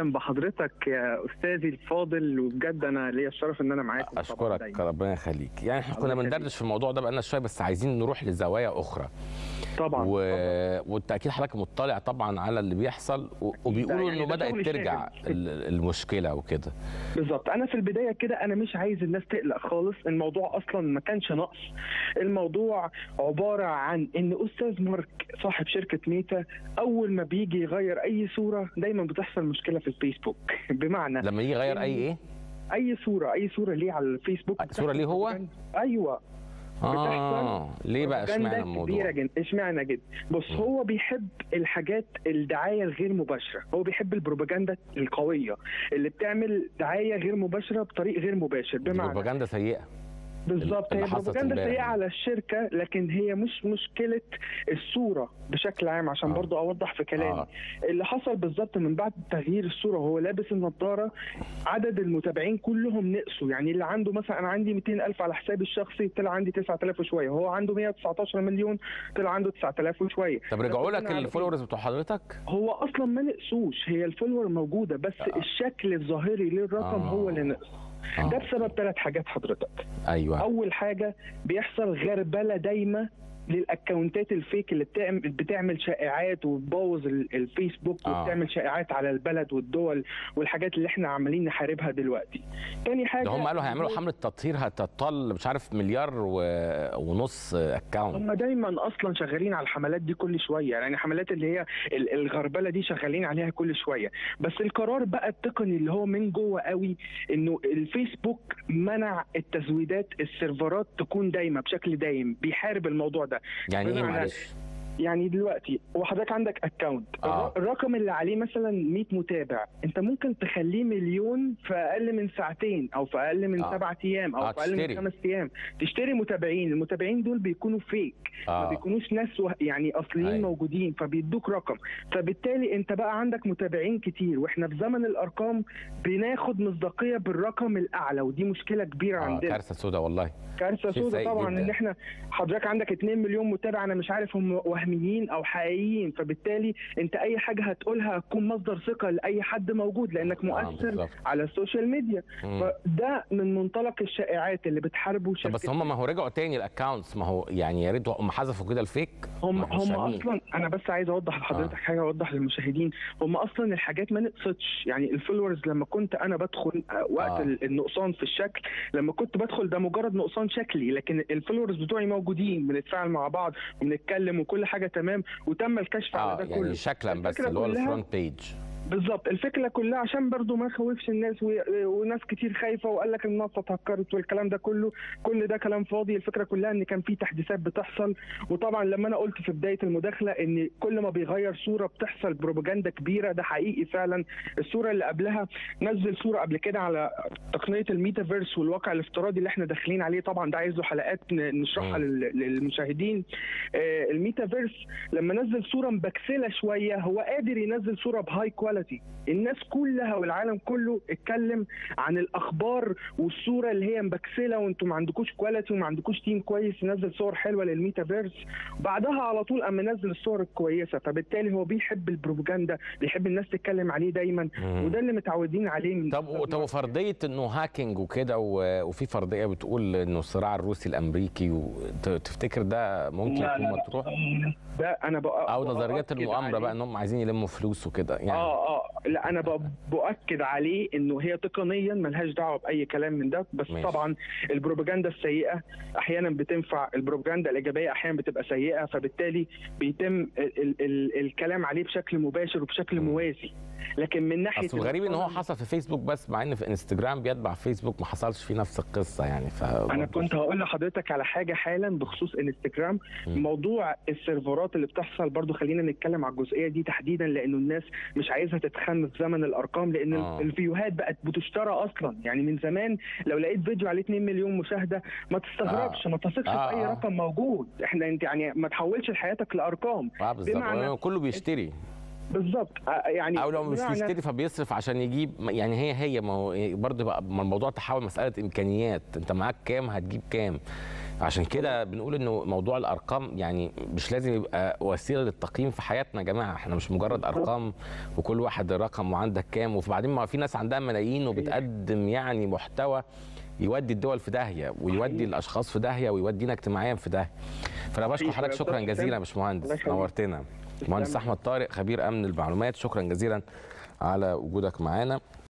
بحضرتك يا استاذي الفاضل وبجد انا ليا الشرف ان انا معاكم طبعاً اشكرك دايماً. ربنا يخليك يعني احنا كنا الله يخليك. بندردش في الموضوع ده بقالنا شويه بس عايزين نروح لزوايا اخرى طبعا و... طبعاً. وانت اكيد حضرتك مطلع طبعا على اللي بيحصل و... وبيقولوا يعني انه ده بدات شغل ترجع شاغل. ال- المشكله وكده بالظبط انا في البدايه كده انا مش عايز الناس تقلق خالص الموضوع اصلا ما كانش نقص الموضوع عباره عن ان استاذ مارك صاحب شركه ميتا اول ما بيجي يغير اي صوره دايما بتحصل مشكله في الفيسبوك بمعنى لما يجي يغير اي ايه اي صوره اي صوره ليه على الفيسبوك صورة ليه هو؟ بتحصل ايوه اه ليه بقى بروباجندا اشمعنى كبيره الموضوع جدا اشمعنى جدا بص مم. هو بيحب الحاجات الدعايه الغير مباشره هو بيحب البروباجندا القويه اللي بتعمل دعايه غير مباشره بطريق غير مباشر دي بمعنى بروباجندا سيئه بالظبط اللي هي حصلت بروباجندا امبارح سيئه دي. على الشركه لكن هي مش مشكله الصوره بشكل عام عشان آه. برضو اوضح في كلامي آه. اللي حصل بالظبط من بعد تغيير الصوره وهو لابس النضاره عدد المتابعين كلهم نقصوا يعني اللي عنده مثلا انا عندي 200 الف على حسابي الشخصي طلع عندي 9000 وشويه وهو عنده 119 مليون طلع عنده 9000 وشويه طب رجعوا ربنا لك على الفولورز بتوع حضرتك هو اصلا ما نقصوش هي الفولور موجوده بس آه. الشكل الظاهري للرقم آه. هو اللي نقص آه. ده بسبب ثلاث حاجات حضرتك ايوه اول حاجه بيحصل غربله دايمه للاكونتات الفيك اللي بتعمل بتعمل شائعات وبتبوظ ال- الفيسبوك آه. وبتعمل شائعات على البلد والدول والحاجات اللي احنا عمالين نحاربها دلوقتي. تاني حاجه ده هم قالوا هيعملوا حمله تطهير هتطل مش عارف مليار و... ونص اكونت هم دايما اصلا شغالين على الحملات دي كل شويه يعني الحملات اللي هي ال- الغربله دي شغالين عليها كل شويه بس القرار بقى التقني اللي هو من جوه قوي انه الفيسبوك منع التزويدات السيرفرات تكون دايمه بشكل دايم بيحارب الموضوع ده يعني ايه بمعنى- معلش يعني دلوقتي وحضرتك عندك اكونت آه. الرقم اللي عليه مثلا 100 متابع انت ممكن تخليه مليون في اقل من ساعتين او في اقل من آه. سبعة ايام او آه، في اقل تشتري. من خمس ايام تشتري متابعين المتابعين دول بيكونوا فيك ما اه بيكونوش ناس وه... يعني اصليين أيوة. موجودين فبيدوك رقم فبالتالي انت بقى عندك متابعين كتير واحنا في زمن الارقام بناخد مصداقيه بالرقم الاعلى ودي مشكله كبيره اه عندنا كارثه سوداء والله كارثه شيء سوداء سيء طبعا جداً. ان احنا حضرتك عندك 2 مليون متابع انا مش عارف هم وهميين او حقيقيين فبالتالي انت اي حاجه هتقولها هتكون مصدر ثقه لاي حد موجود لانك آه، مؤثر بالظبط. على السوشيال ميديا مم. فده من منطلق الشائعات اللي بتحاربه طب بس هم ما هو رجعوا تاني الاكونتس ما هو يعني يا ريت هم حذفوا كده الفيك هم ما إحنا مش هم فاهمين. اصلا انا بس عايز اوضح لحضرتك آه. حاجه اوضح للمشاهدين هم اصلا الحاجات ما نقصتش يعني الفولورز لما كنت انا بدخل آه، وقت آه. آه. النقصان في الشكل لما كنت بدخل ده مجرد نقصان شكلي لكن الفولورز بتوعي موجودين بنتفاعل مع بعض وبنتكلم وكل حاجه تمام وتم الكشف اه على ده يعني كله شكلا بس الفكرة اللي هو كلها- الفرونت بيج بالظبط الفكره كلها عشان برضو ما نخوفش الناس و... وناس كتير خايفه وقال لك المنصه اتهكرت والكلام ده كله كل ده كلام فاضي الفكره كلها ان كان في تحديثات بتحصل وطبعا لما انا قلت في بدايه المداخله ان كل ما بيغير صوره بتحصل بروباجندا كبيره ده حقيقي فعلا الصوره اللي قبلها نزل صوره قبل كده على تقنيه الميتافيرس والواقع الافتراضي اللي احنا داخلين عليه طبعا ده عايز له حلقات ن- نشرحها مم. لل- للمشاهدين آه، الميتافيرس لما نزل صوره مبكسله شويه هو قادر ينزل صوره بهاي كواليتي الناس كلها والعالم كله اتكلم عن الاخبار والصوره اللي هي مبكسله وانتم ما عندكوش كواليتي وما عندكوش تيم كويس ينزل صور حلوه للميتافيرس بعدها على طول اما نزل الصور الكويسه فبالتالي هو بيحب البروباجندا بيحب الناس تتكلم عليه دايما مم. وده اللي متعودين عليه من طب طب وفرضيه انه هاكينج وكده و- وفي فرضيه بتقول انه الصراع الروسي الامريكي وت- تفتكر ده ممكن لا، يكون لا، لا. مطروح ده انا بقى او نظريات بأكد المؤامره عليه. بقى انهم عايزين يلموا فلوس وكده يعني اه اه لا انا ب- باكد عليه انه هي تقنيا ملهاش دعوه باي كلام من ده بس ماشي. طبعا البروباجندا السيئه احيانا بتنفع البروباجندا الايجابيه احيانا بتبقى سيئه فبالتالي بيتم ال ال ال الكلام عليه بشكل مباشر وبشكل مم. موازي لكن من ناحيه اصل الغريب ان هو المقارنة- حصل في فيسبوك بس مع ان في انستجرام بيتبع فيسبوك ما حصلش فيه نفس القصه يعني ف انا كنت هقول لحضرتك على حاجه حالا بخصوص انستجرام مم. موضوع السيرفرات اللي بتحصل برضو خلينا نتكلم على الجزئيه دي تحديدا لانه الناس مش عايزها تتخن في زمن الارقام لان آه. الفيوهات بقت بتشترى اصلا يعني من زمان لو لقيت فيديو عليه 2 مليون مشاهده ما تستغربش آه. ما تثقش آه، في اي آه. رقم موجود احنا انت يعني ما تحولش حياتك لارقام اه بالظبط بمعنى- كله بيشتري بالظبط آه، يعني او لو مش بمعنى- بيشتري فبيصرف عشان يجيب يعني هي هي ما هو برضه بقى ما الموضوع تحول مساله امكانيات انت معاك كام هتجيب كام عشان كده بنقول انه موضوع الارقام يعني مش لازم يبقى وسيله للتقييم في حياتنا يا جماعه احنا مش مجرد ارقام وكل واحد رقم وعندك كام وبعدين ما في ناس عندها ملايين وبتقدم يعني محتوى يودي الدول في داهيه ويودي صحيح. الاشخاص في داهيه ويودينا اجتماعيا في داهيه فانا بشكر صحيح. حضرتك شكرا بالظبط. جزيلا يا باشمهندس الله يخليك. نورتنا مهندس احمد طارق خبير امن المعلومات شكرا جزيلا على وجودك معانا